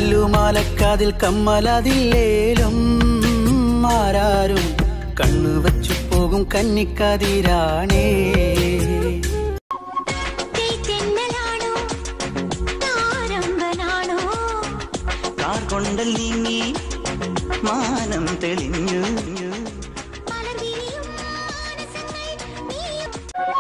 കല്ലുമാലക്കാതിൽ കമ്മലതില്ലേലും ആരാരും കണ്ണു വച്ചു പോകും കന്നിക്കതിരാണേ തെന്നലാണോ താരമ്പനാണോ കാർ കൊണ്ടല്ലീ നീ മാനം തെളിഞ്ഞു മലർവിരിയും മാനസങ്ങൾ നീയും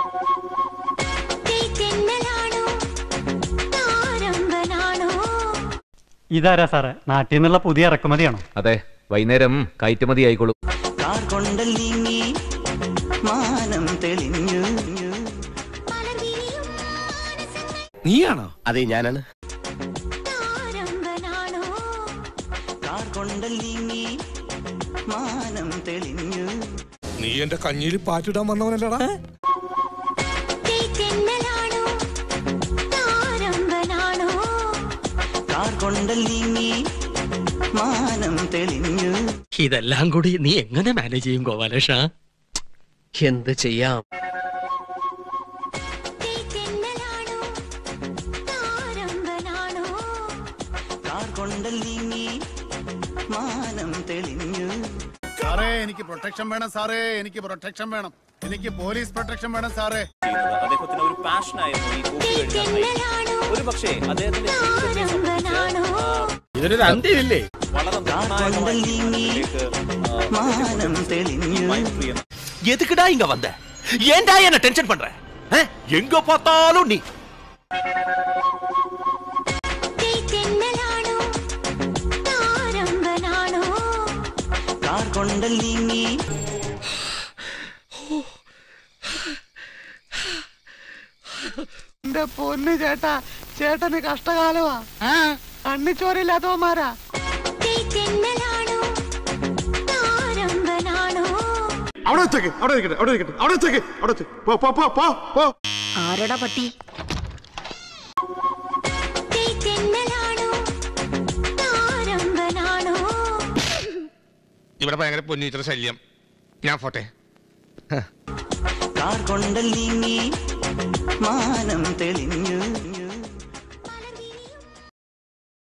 തെന്നലാണോ താരമ്പനാണോ ഇതാരാ സാറേ നാട്ടിൽ നിന്നുള്ള പുതിയ ഇറക്കുമതിയാണോ അതെ വൈകുന്നേരം കയറ്റുമതി ആയിക്കോളൂ കാർ കൊണ്ടല്ലീ നീ മാനം തെളിഞ്ഞു മലർവിരിയും മാനസങ്ങൾ നീയാണോ അതെ ഞാനാണ് താരമ്പനാണോ കാർ കൊണ്ടല്ലീ നീ മാനം തെളിഞ്ഞു നീ എന്റെ കഞ്ഞിയിൽ പാറ്റിടാൻ വന്നവനല്ലടാ തെന്നലാണോ താരമ്പനാണോ കാർ കൊണ്ടല്ലീ നീ മാനം തെളിഞ്ഞു ഇതെല്ലാം കൂടി നീ എങ്ങനെ മാനേജ് ചെയ്യും ഗോപാലേഷ എന്ത് ചെയ്യാം തെന്നലാണോ താരമ്പനാണോ കാർ കൊണ്ടല്ലീ നീ മാനം തെളിഞ്ഞു സാറേ എനിക്ക് പ്രൊട്ടക്ഷൻ വേണം സാറേ എനിക്ക് പ്രൊട്ടക്ഷൻ വേണം എനിക്ക് പോലീസ് പ്രൊട്ടക്ഷൻ വേണം സാറേ അദ്ദേഹത്തിന് ഒരു പാഷനായിരുന്നു ഈ കൂട്ടി കഴിഞ്ഞാൽ തെന്നലാണോ ഒരു പക്ഷേ അദ്ദേഹത്തിന്റെ ജീവിതത്തെ സംബന്ധിച്ച് താരമ്പനാണോ ഇതിനൊരു അന്ത്യമില്ലേ വളരെ നിർണായകമായ തീരുമാനത്തിലേക്ക്, ആ, മാനം തെളിഞ്ഞു പ്രിയം எதுக்குடா இங்க வந்த ஏன்டா என்ன டென்ஷன் பண்ற அஹ்? எங்க பார்த்தாலும் நீ തെന്നലാണോ താരമ്പനാണോ കാർ കൊണ്ടല്ലീ നീ എന്റെ പൊന്ന് ചേട്ടാ ചേട്ടന് കഷ്ടകാലമാ കണ്ണിച്ചോരില്ലാത്തവന്മാരാ തെന്നലാണോ താരമ്പനാണോ അവിടെ വെച്ചേക്ക് അവിടെ ഇരിക്കട്ടെ അവിടെ ഇരിക്കട്ടെ അവിടെ വെച്ചേക്ക് അവിടെ വെച്ച് പോ പോ പോ പോ പോ ആരടാ പട്ടി തെന്നലാണോ താരമ്പനാണോ ഇവിടെ ഭയങ്കര പൊന്നീറ്റർ ശല്യം ഞാൻ പോട്ടെ കാർ കൊണ്ടല്ലീ നീ മാനം തെളിഞ്ഞു